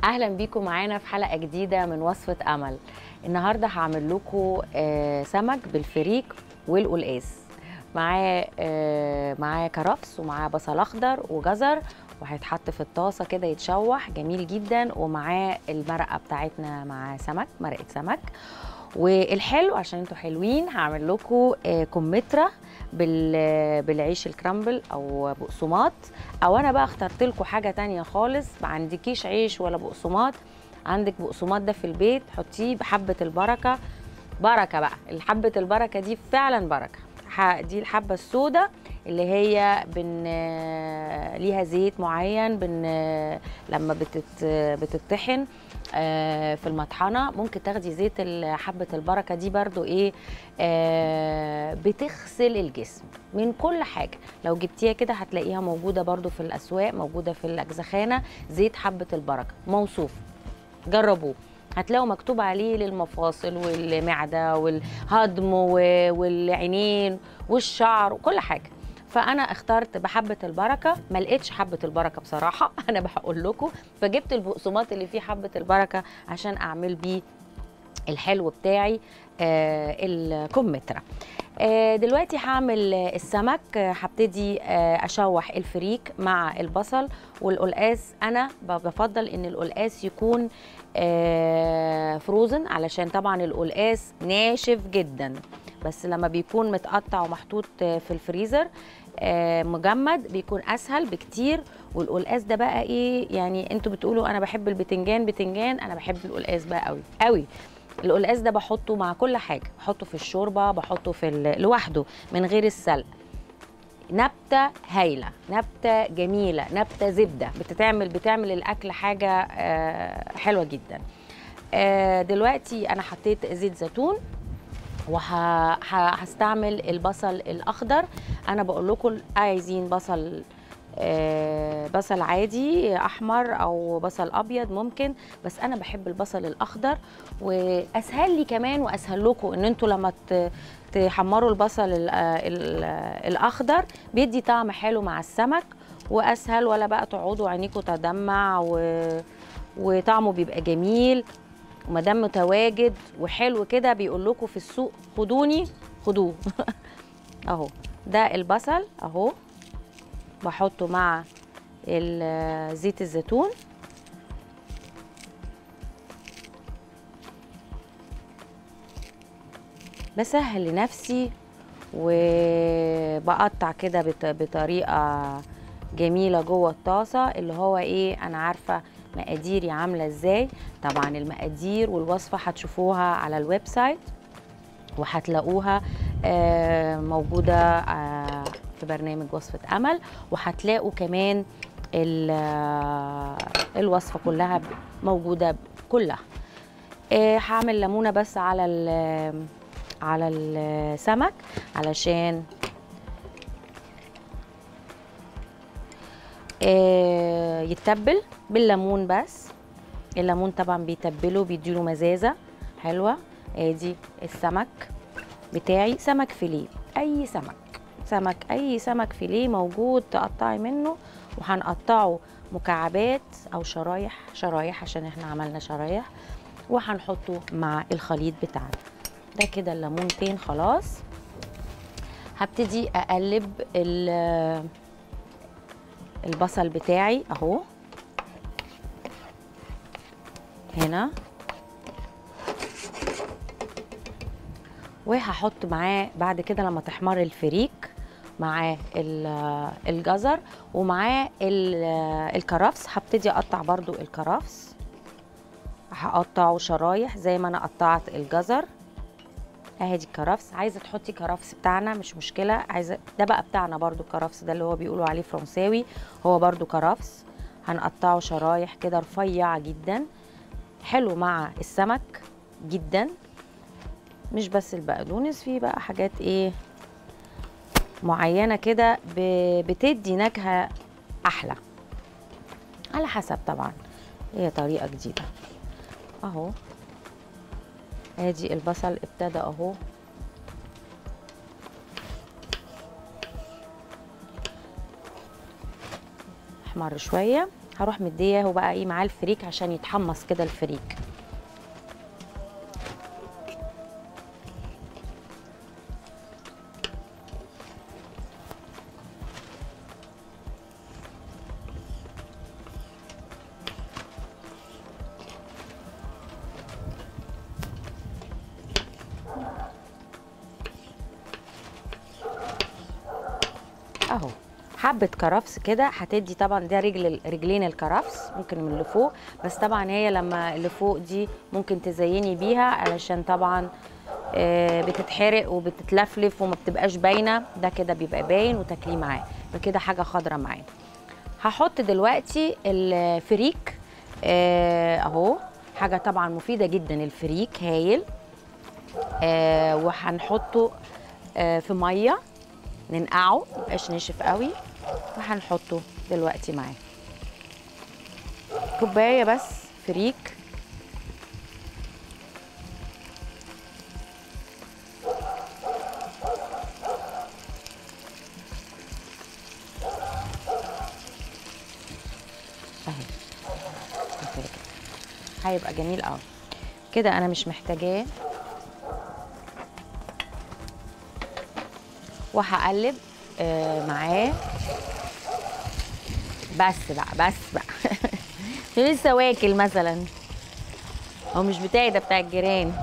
اهلا بيكم معانا في حلقه جديده من وصفه امل النهارده هعمل لكم آه، سمك بالفريك والقلقاس معاه آه، معاه كرفس ومعاه بصل اخضر وجزر وهيتحط في الطاسه كده يتشوح جميل جدا ومعاه المرقه بتاعتنا مع سمك مرقه سمك والحلو عشان انتوا حلوين هعمل لكم آه، كمثرى بال- بالعيش الكرامبل او بقسماط او انا بقى اخترت لكم حاجه تانية خالص ما عندكيش عيش ولا بقسماط عندك بقسماط ده في البيت حطيه بحبه البركه بركه بقى حبه البركه دي فعلا بركه ح- دي الحبه السوداء اللي هي بن ليها زيت معين بن لما بتت بتطحن آه، في المطحنه ممكن تاخدي زيت ال- حبه البركه دي برضو ايه آه، بتغسل الجسم من كل حاجه لو جبتيها كده هتلاقيها موجوده برضو في الاسواق موجوده في الاجزخانه زيت حبه البركه موصوف جربوه هتلاقوا مكتوب عليه للمفاصل والمعده والهضم و- والعينين والشعر وكل حاجه فانا اخترت بحبه البركه ما لقيتش حبه البركه بصراحه انا بقول لكم فجبت البقسماط اللي فيه حبه البركه عشان اعمل بيه الحلو بتاعي آه الكمثرى آه دلوقتي هعمل آه، السمك آه، هبتدي آه اشوح الفريك مع البصل والقلقاس انا ب- بفضل ان القلقاس يكون آه فروزن علشان طبعا القلقاس ناشف جدا بس لما بيكون متقطع ومحطوط آه، في الفريزر آه، مجمد بيكون اسهل بكتير والقلقاس ده بقى ايه يعني انتوا بتقولوا انا بحب البتنجان بتنجان انا بحب القلقاس بقى قوي قوي القلقاس ده بحطه مع كل حاجه بحطه في الشوربه بحطه في ال- لوحده من غير السلق نبته هايله نبته جميله نبته زبده بتتعمل بتعمل الاكل حاجه آه، حلوه جدا آه، دلوقتي انا حطيت زيت زيتون وهستعمل البصل الاخضر انا بقول لكم عايزين بصل آه، بصل عادي احمر او بصل ابيض ممكن بس انا بحب البصل الاخضر واسهل لي كمان واسهل لكم ان انتوا لما ت- تحمروا البصل ال- ال- الاخضر بيدي طعم حلو مع السمك واسهل ولا بقى تقعدوا عينيكم تدمع و... وطعمه بيبقى جميل وما دام متواجد وحلو كده بيقول لكم في السوق خدوني خدوه اهو ده البصل اهو بحطه مع ال- زيت الزيتون بسهل لنفسي وبقطع كده بط- بطريقه جميله جوه الطاسه اللي هو ايه انا عارفه مقاديري عامله ازاي طبعا المقادير والوصفه هتشوفوها على الويب سايت وهتلاقوها آه، موجوده آه، في برنامج وصفه امل وهتلاقوا كمان ال- آه، الوصفه كلها ب- موجوده كلها آه، هعمل ليمونه بس على ال- على السمك علشان آه، يتبل بالليمون بس الليمون طبعا بيتبله بيديله مزازه حلوه ادي السمك بتاعي سمك فيليه اي سمك سمك اي سمك فيليه موجود تقطعي منه وهنقطعه مكعبات او شرايح شرايح عشان احنا عملنا شرايح وهنحطه مع الخليط بتاعنا ده كده الليمونتين خلاص هبتدي اقلب ال- البصل بتاعي اهو هنا وهحط معاه بعد كده لما تحمر الفريك معاه ال- الجزر ومعاه ال- الكرفس هبتدي اقطع برضو الكرفس هقطعه شرايح زي ما انا قطعت الجزر اهي دي الكرفس عايزه تحطي كرفس بتاعنا مش مشكله عايزه ده بقى بتاعنا برضو الكرفس ده اللي هو بيقولوا عليه فرنساوي هو برضو كرفس هنقطعه شرايح كده رفيعه جدا حلو مع السمك جدا مش بس البقدونس في بقى حاجات ايه معينه كده ب- بتدي نكهه احلى على حسب طبعا هي طريقه جديده اهو ادي البصل ابتدى اهو احمر شويه هروح مدياه بقى ايه معاه الفريك عشان يتحمص كده الفريك اهو حبه كرفس كده هتدي طبعا ده رجل رجلين الكرفس ممكن من اللي فوق بس طبعا هي لما اللي فوق دي ممكن تزيني بيها علشان طبعا آه، بتتحرق وبتتلفلف وما بتبقاش باينه ده كده بيبقى باين وتاكليه معاه بكده حاجه خضرة معاه هحط دلوقتي الفريك آه، اهو حاجه طبعا مفيده جدا الفريك هايل آه، وهنحطه آه، في ميه ننقعه ميبقاش ناشف قوي وهنحطه دلوقتي معاه كوبايه بس فريك اهي كده كده. هيبقى جميل قوي كده انا مش محتاجاه وهقلب آه معاه بس بقى بس بقى لسه واكل مثلا هو مش بتاعي ده بتاع الجيران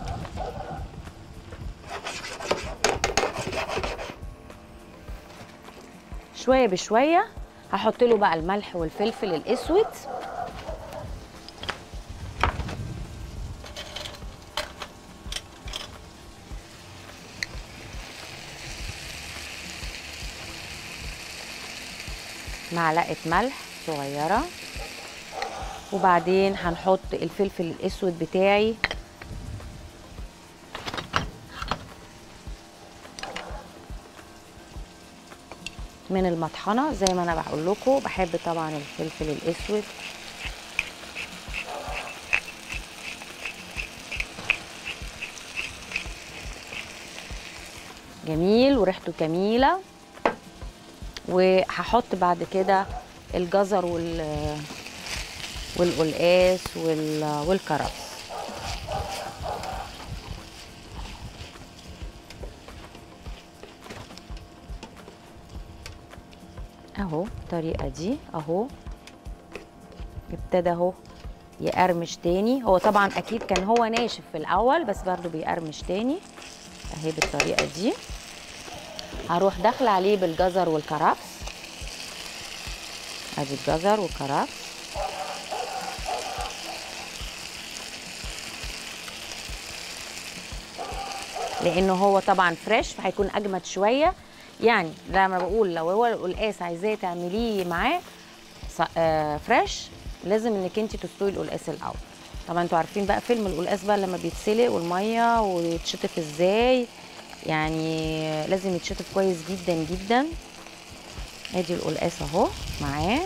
شويه بشويه هحط له بقى الملح والفلفل الاسود معلقه ملح صغيره وبعدين هنحط الفلفل الاسود بتاعي من المطحنه زي ما انا بقول لكم بحب طبعا الفلفل الاسود جميل وريحته جميله وهحط بعد كده الجزر وال والقلقاس وال... والكرفس اهو الطريقه دي اهو ابتدى اهو يقرمش تاني هو طبعا اكيد كان هو ناشف في الاول بس برضو بيقرمش تاني اهي بالطريقه دي هروح داخله عليه بالجزر والكرفس ادي الجزر والكرفس لانه هو طبعا فريش فهيكون اجمد شويه يعني لما بقول لو هو القلقاس عايزاه تعمليه معاه ص- آه، فريش لازم انك انت تسلقي القلقاس الاول طبعا انتوا عارفين بقى فيلم القلقاس بقى لما بيتسلق والميه ويتشطف ازاي يعني لازم يتشطف كويس جدا جدا ادي القلقاس اهو معاه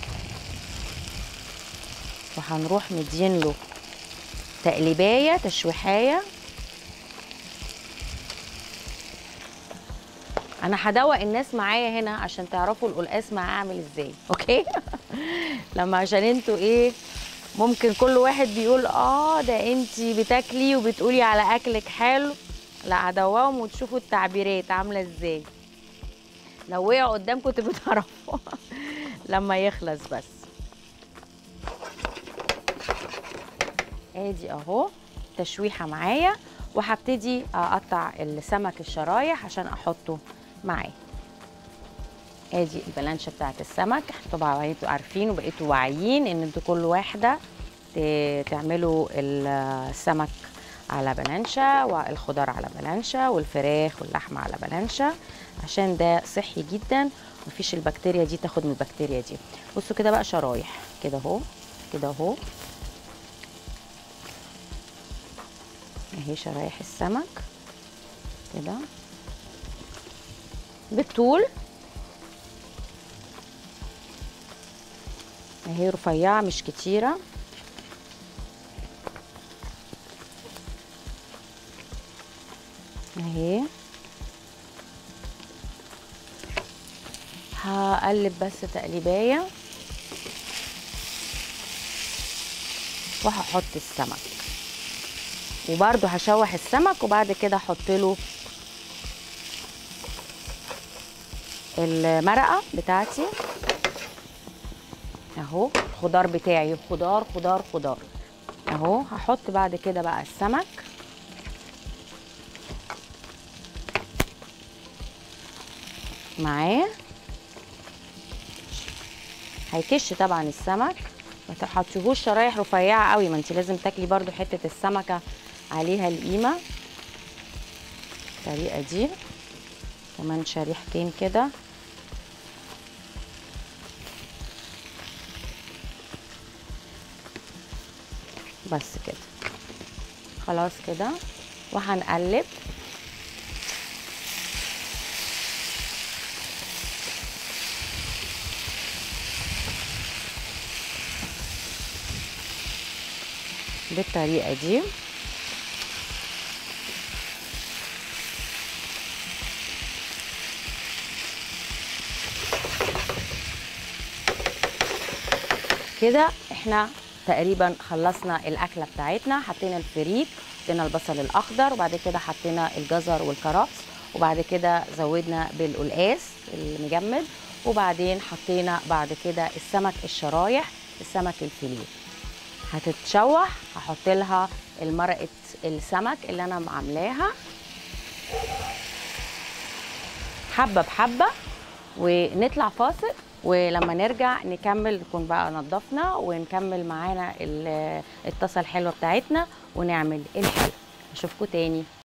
وهنروح مدين له تقليبايه تشويحايه انا هدوق الناس معايا هنا عشان تعرفوا القلقاس معاه عامل ازاي اوكي لما عشان انتوا ايه ممكن كل واحد بيقول اه ده انتي بتاكلي وبتقولي على اكلك حلو لا هدوقهم وتشوفوا التعبيرات عامله ازاي لو وقع قدامكم تبقوا تعرفوا لما يخلص بس ادي اهو تشويحه معايا وهبتدي اقطع السمك الشرايح عشان احطه معاه ادي البلانشه بتاعت السمك طبعا انتوا عارفين وبقيتوا واعيين ان انتوا كل واحده ت- تعملوا السمك على بلانشه والخضار على بلانشه والفراخ واللحمه على بلانشه عشان ده صحي جدا مفيش البكتيريا دي تاخد من البكتيريا دي بصوا كده بقى شرايح كده اهو كده اهو اهي شرايح السمك كده بالطول اهي رفيعه مش كتيره اهي هقلب بس تقليبايه وهحط السمك وبرده هشوح السمك وبعد كده احط له المرقه بتاعتي اهو الخضار بتاعي خضار خضار خضار اهو هحط بعد كده بقى السمك معاه هيكش طبعا السمك ما تحطيهوش شرايح رفيعه قوي ما انت لازم تاكلي برضو حته السمكه عليها القيمه الطريقه دي كمان شريحتين كده بس كده خلاص كده وهنقلب بالطريقه دي كده احنا تقريبا خلصنا الاكله بتاعتنا حطينا الفريك حطينا البصل الاخضر وبعد كده حطينا الجزر والكرفس وبعد كده زودنا بالقلقاس المجمد وبعدين حطينا بعد كده السمك الشرايح السمك الفيليه هتتشوح هحط لها المرقه السمك اللي انا عاملاها حبه بحبه ونطلع فاصل ولما نرجع نكمل نكون بقى نضفنا ونكمل معانا ال- الطاسه الحلوه بتاعتنا ونعمل الحلو اشوفكم تاني